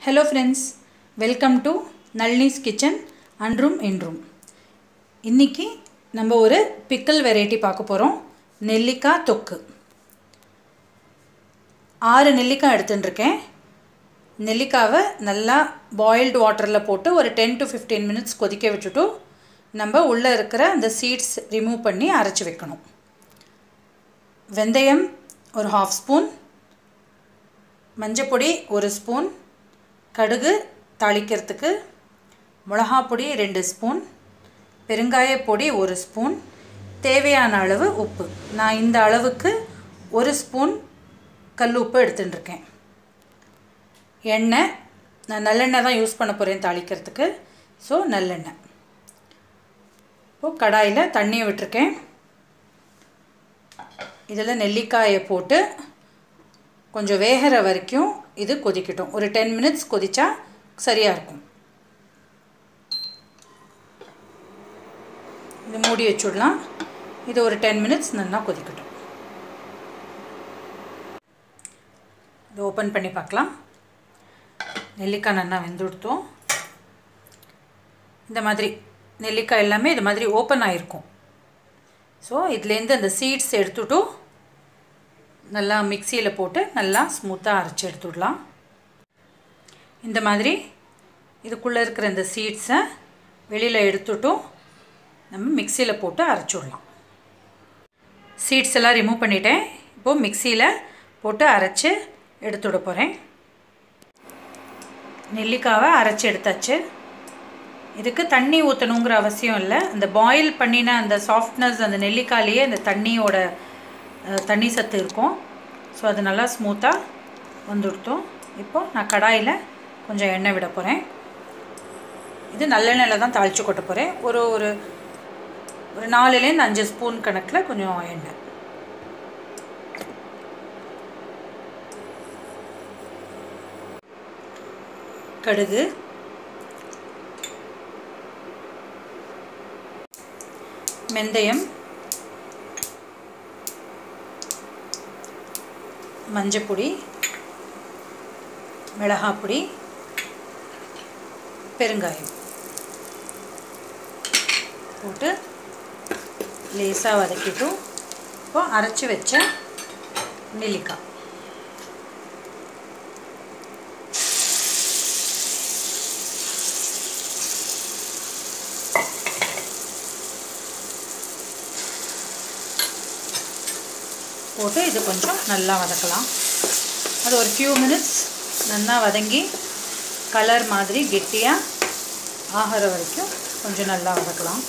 hello friends welcome to Nalini's kitchen அன்றும் இன்றும் இன்றைக்கி நம்ம ஒரு பிக்கல் வெரைட்டி பார்க்க போகிறோம் நெல்லிக்காய் தொக்கு ஆறு நெல்லிக்காய் எடுத்துட்டுருக்கேன் நெல்லிக்காவை நல்லா பாயில்டு வாட்டரில் போட்டு ஒரு டென் டு ஃபிஃப்டீன் மினிட்ஸ் கொதிக்க விட்டுட்டு நம்ம உள்ளே இருக்கிற அந்த சீட்ஸ் ரிமூவ் பண்ணி அரைச்சி வைக்கணும் வெந்தயம் ஒரு ஹாஃப் ஸ்பூன் மஞ்சப்பொடி ஒரு ஸ்பூன் கடுகு தாளிக்கிறதுக்கு மிளகாப் பொடி ரெண்டு ஸ்பூன் பெருங்காய பொடி ஒரு ஸ்பூன் தேவையான அளவு உப்பு நான் இந்த அளவுக்கு ஒரு ஸ்பூன் கல் உப்பு எடுத்துட்டுருக்கேன் எண்ணெய் நான் நல்லெண்ணெய் தான் யூஸ் பண்ண போகிறேன் தாளிக்கிறதுக்கு ஸோ நல்லெண்ணெய் இப்போது கடாயில் தண்ணியை விட்டுருக்கேன் இதில் நெல்லிக்காயை போட்டு கொஞ்சம் வேகிற வரைக்கும் இது கொதிக்கட்டும் ஒரு டென் மினிட்ஸ் கொதிச்சா சரியாக இருக்கும் இது மூடி வச்சுடலாம் இது ஒரு டென் மினிட்ஸ் நல்லா கொதிக்கட்டும் இது ஓப்பன் பண்ணி பார்க்கலாம் நெல்லிக்காய் நல்லா வெந்துடுத்தோம் இந்த மாதிரி நெல்லிக்காய் எல்லாமே இது மாதிரி ஓப்பன் ஆகிருக்கும் ஸோ இதுலேருந்து அந்த சீட்ஸ் எடுத்துட்டு நல்லா மிக்சியில் போட்டு நல்லா ஸ்மூத்தாக அரைச்சி எடுத்துடலாம் இந்த மாதிரி இதுக்குள்ளே இருக்கிற இந்த சீட்ஸை வெளியில் எடுத்துட்டும் நம்ம மிக்சியில் போட்டு அரைச்சிடலாம் சீட்ஸ் எல்லாம் ரிமூவ் பண்ணிட்டேன் இப்போது மிக்சியில் போட்டு அரைச்சி எடுத்துட போகிறேன் நெல்லிக்காவை அரைச்சி எடுத்தாச்சு இதுக்கு தண்ணி ஊற்றணுங்கிற அவசியம் இல்லை அந்த பாயில் பண்ணின அந்த சாஃப்ட்னஸ் அந்த நெல்லிக்காயிலேயே அந்த தண்ணியோட தண்ணி சத்து இருக்கும் ஸோ அது நல்லா ஸ்மூத்தாக வந்துடுத்தோம் இப்போது நான் கடாயில் கொஞ்சம் எண்ணெய் விட போகிறேன் இது நல்லெண்ணெயில் தான் தாளித்து கொட்ட போகிறேன் ஒரு ஒரு ஒரு நாலுலேருந்து அஞ்சு ஸ்பூன் கணக்கில் கொஞ்சம் எண்ணெய் கடுகு வெந்தயம் மஞ்சப்பொடி மிளகாப்பொடி பெருங்காயம் போட்டு லேசாக வதக்கிட்டும் இப்போ அரைச்சி வச்ச நெல்லிக்காய் போட்டு இது கொஞ்சம் நல்லா வதக்கலாம் அது ஒரு ஃபியூ மினிட்ஸ் நல்லா வதங்கி கலர் மாதிரி கெட்டியாக ஆகிற வரைக்கும் கொஞ்சம் நல்லா வதக்கலாம்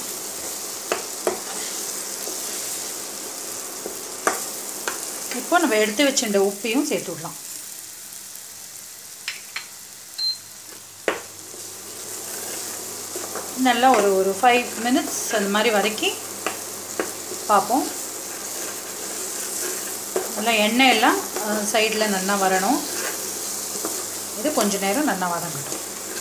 இப்போ நம்ம எடுத்து வச்சுட்ட உப்பையும் சேர்த்து விடலாம் நல்லா ஒரு ஒரு ஃபைவ் மினிட்ஸ் அந்த மாதிரி வதக்கி பார்ப்போம் நல்லா எண்ணெய் எல்லாம் சைடில் நல்லா வரணும் இது கொஞ்ச நேரம் நல்லா வதங்கட்டும்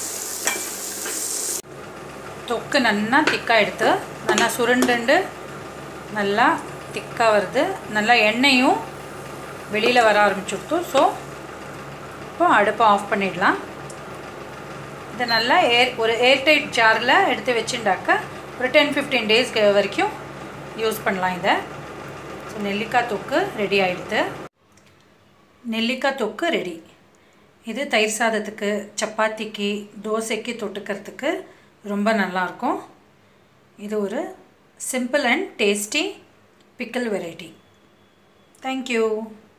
தொக்கு நல்லா திக்காக எடுத்து நல்லா சுருண்டுண்டு நல்லா திக்காக வருது நல்லா எண்ணெயும் வெளியில் வர ஆரம்பிச்சுடுத்து ஸோ இப்போ அடுப்பை ஆஃப் பண்ணிடலாம் இதை நல்லா ஏர் ஒரு ஏர்டைட் ஜாரில் எடுத்து வச்சுட்டாக்க ஒரு டென் ஃபிஃப்டீன் டேஸ் வரைக்கும் யூஸ் பண்ணலாம் இதை ஸோ நெல்லிக்காய் தொக்கு ரெடி ஆகிடுது நெல்லிக்காய் தொக்கு ரெடி இது தயிர் சாதத்துக்கு சப்பாத்திக்கு தோசைக்கு தொட்டுக்கிறதுக்கு ரொம்ப நல்லாயிருக்கும் இது ஒரு simple and tasty pickle variety thank you